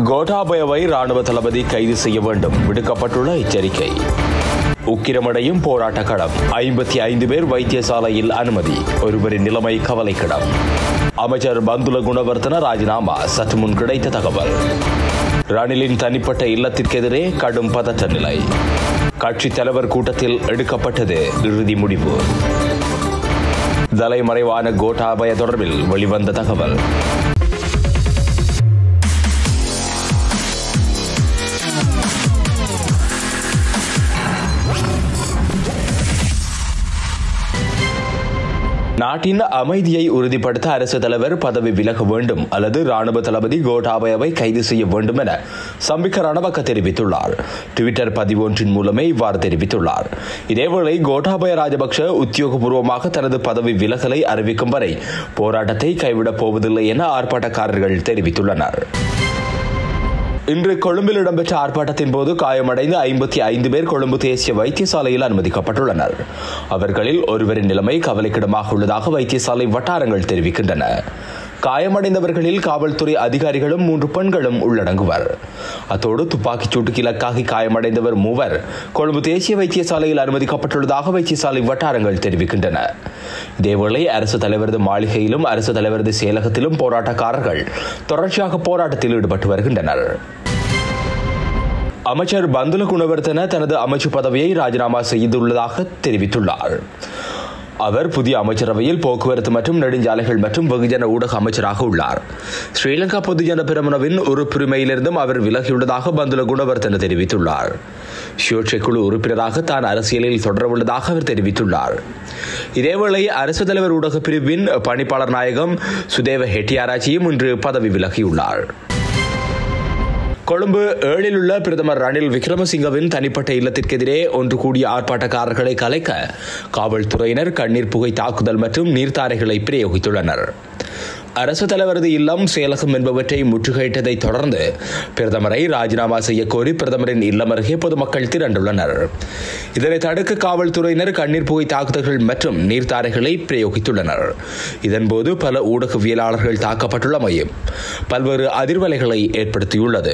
கோட்டாபயவை ராணுவ தளபதி கைது செய்ய வேண்டும் விடுக்கப்பட்டுள்ள எச்சரிக்கை உக்கிரமடையும் போராட்ட களம் ஐம்பத்தி ஐந்து பேர் வைத்தியசாலையில் அனுமதி ஒருவரின் நிலைமை கவலைக்கிடம் அமைச்சர் பந்துல குணவர்த்தன ராஜினாமா சற்று முன் கிடைத்த தகவல் ரணிலின் தனிப்பட்ட இல்லத்திற்கு எதிரே கடும் பதற்ற நிலை கட்சி தலைவர் கூட்டத்தில் எடுக்கப்பட்டது இறுதி முடிவு தலைமறைவான கோட்டாபய தொடர்பில் வெளிவந்த தகவல் நாட்டின் அமைதியை உறுதிப்படுத்த அரசு தலைவர் பதவி விலக வேண்டும் அல்லது ராணுவ தளபதி கோட்டாபயவை கைது செய்ய வேண்டும் என சம்பிக்க ரணவக்க தெரிவித்துள்ளார் டுவிட்டர் பதிவு ஒன்றின் மூலமே இவ்வாறு தெரிவித்துள்ளார் இதேவேளை கோட்டாபய ராஜபக்ஷ உத்தியோகபூர்வமாக தனது பதவி விலகலை அறிவிக்கும் வரை போராட்டத்தை கைவிடப் போவதில்லை என ஆர்ப்பாட்டக்காரர்கள் தெரிவித்துள்ளனர் இன்று கொழும்பில் இடம்பெற்ற ஆர்ப்பாட்டத்தின் போது காயமடைந்த ஐம்பத்தி ஐந்து பேர் கொழும்பு தேசிய வைத்தியசாலையில் அனுமதிக்கப்பட்டுள்ளனர் அவர்களில் ஒருவரின் நிலைமை கவலைக்கிடமாக உள்ளதாக வைத்தியசாலை வட்டாரங்கள் தெரிவிக்கின்றன காயமடைந்தவர்களில் காவல்துறை அதிகாரிகளும் மூன்று பெண்களும் உள்ளடங்குவர் அத்தோடு துப்பாக்கிச் சூட்டுக்கு இலக்காகி காயமடைந்தவர் மூவர் கொழும்பு தேசிய வைத்தியசாலையில் அனுமதிக்கப்பட்டுள்ளதாக வைத்தியசாலை வட்டாரங்கள் தெரிவிக்கின்றன இதேவேளை அரசு தலைவரது மாளிகையிலும் அரசு தலைவரது செயலகத்திலும் போராட்டக்காரர்கள் தொடர்ச்சியாக போராட்டத்தில் ஈடுபட்டு வருகின்றனர் அமைச்சர் பந்துல குணவர்த்தன தனது அமைச்சு பதவியை ராஜினாமா செய்துள்ளதாக தெரிவித்துள்ளார் அவர் புதிய அமைச்சரவையில் போக்குவரத்து மற்றும் நெடுஞ்சாலைகள் மற்றும் வெகுஜன ஊடக அமைச்சராக உள்ளார் ஸ்ரீலங்கா பொதுஜன பெரமுனவின் உறுப்புரிமையிலிருந்தும் அவர் விலகியுள்ளதாக பந்துல குணவர்த்தன தெரிவித்துள்ளார் சுயேட்சை குழு உறுப்பினராக தான் அரசியலில் தொடரவுள்ளதாக அவர் தெரிவித்துள்ளார் இதேவேளை அரசு தலைவர் ஊடக பிரிவின் பணிப்பாளர் நாயகம் சுதேவ ஹெட்டியாராச்சியும் இன்று பதவி விலகியுள்ளார் கொழும்பு ஏழில் உள்ள பிரதமர் ரணில் விக்ரமசிங்கவின் தனிப்பட்ட இல்லத்திற்கு எதிரே ஒன்று கூடிய ஆர்ப்பாட்டக்காரர்களை கலைக்க காவல்துறையினர் கண்ணீர் புகை தாக்குதல் மற்றும் நீர்த்தாரைகளை பிரயோகித்துள்ளனர் அரசு தலைவரது இல்லம் செயலகம் என்பவற்றை முற்றுகையிட்டதை தொடர்ந்து பிரதமரை ராஜினாமா செய்ய கோரி பிரதமரின் இல்லம் அருகே பொதுமக்கள் திரண்டுள்ளனர் இதனை தடுக்க காவல்துறையினர் கண்ணீர் புகை தாக்குதல்கள் மற்றும் நீர்த்தாரைகளை பிரயோகித்துள்ளனர் இதன்போது பல ஊடகவியலாளர்கள் தாக்கப்பட்டுள்ளமையும் பல்வேறு அதிர்வலைகளை ஏற்படுத்தியுள்ளது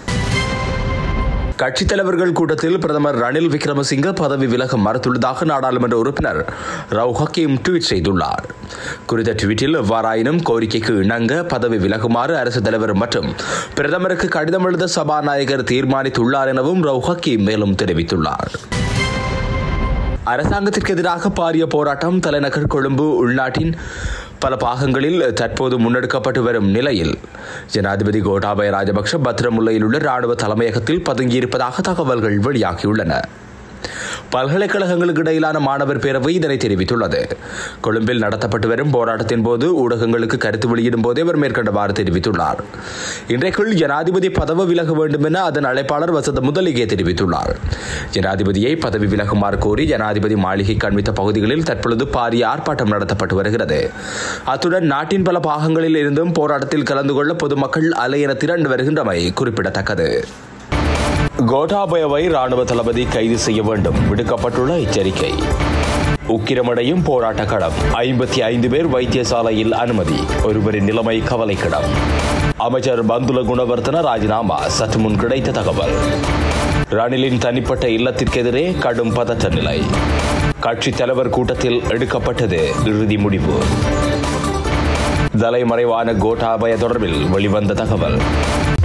கட்சித் தலைவர்கள் கூட்டத்தில் பிரதமர் ரணில் விக்ரமசிங்க பதவி விலக மறுத்துள்ளதாக நாடாளுமன்ற உறுப்பினர் ரவு ஹக்கீம் ட்வீட் செய்துள்ளார் குறித்த ட்வீட்டில் எவ்வாறாயினும் கோரிக்கைக்கு இணங்க பதவி விலகுமாறு அரசு தலைவர் மற்றும் பிரதமருக்கு கடிதம் எழுத சபாநாயகர் தீர்மானித்துள்ளார் எனவும் ரவு ஹக்கீம் மேலும் தெரிவித்துள்ளார் அரசாங்கத்திற்கு எதிராக பாரிய போராட்டம் தலைநகர் கொழும்பு உள்நாட்டின் பல பாகங்களில் தற்போது முன்னெடுக்கப்பட்டு வரும் நிலையில் ஜனாதிபதி கோட்டாபய ராஜபக்ஷ பத்திரமுல்லையில் உள்ள ராணுவ தலைமையகத்தில் பதுங்கியிருப்பதாக தகவல்கள் வெளியாகியுள்ளன பல்கலைக்கழகங்களுக்கு இடையிலான மாணவர் பேரவை இதனை தெரிவித்துள்ளது கொழும்பில் நடத்தப்பட்டு வரும் போராட்டத்தின் போது ஊடகங்களுக்கு கருத்து வெளியிடும் போதே அவர் மேற்கண்டவாறு தெரிவித்துள்ளார் இன்றைக்குள் ஜனாதிபதி பதவி விலக வேண்டும் என அதன் அழைப்பாளர் வசந்த முதலிகே தெரிவித்துள்ளார் ஜனாதிபதியை பதவி விலகுமாறு கோரி ஜனாதிபதி மாளிகை கண்வித்த பகுதிகளில் தற்பொழுது பாரிய ஆர்ப்பாட்டம் நடத்தப்பட்டு வருகிறது அத்துடன் நாட்டின் பல பாகங்களில் இருந்தும் போராட்டத்தில் கலந்து கொள்ள பொதுமக்கள் அலையென திரண்டு வருகின்றமை குறிப்பிடத்தக்கது கோட்டாபயவை ராணுவ தளபதி கைது செய்ய வேண்டும் விடுக்கப்பட்டுள்ள எச்சரிக்கை உக்கிரமடையும் போராட்ட களம் ஐம்பத்தி ஐந்து பேர் வைத்தியசாலையில் அனுமதி ஒருவரின் நிலைமை கவலைக்கிடம் அமைச்சர் பந்துல குணவர்த்தன ராஜினாமா சற்று முன் கிடைத்த தகவல் ரணிலின் தனிப்பட்ட இல்லத்திற்கு எதிரே கடும் பதற்ற நிலை கட்சி தலைவர் கூட்டத்தில் எடுக்கப்பட்டது இறுதி முடிவு தலைமறைவான கோட்டாபய தொடர்பில் வெளிவந்த தகவல்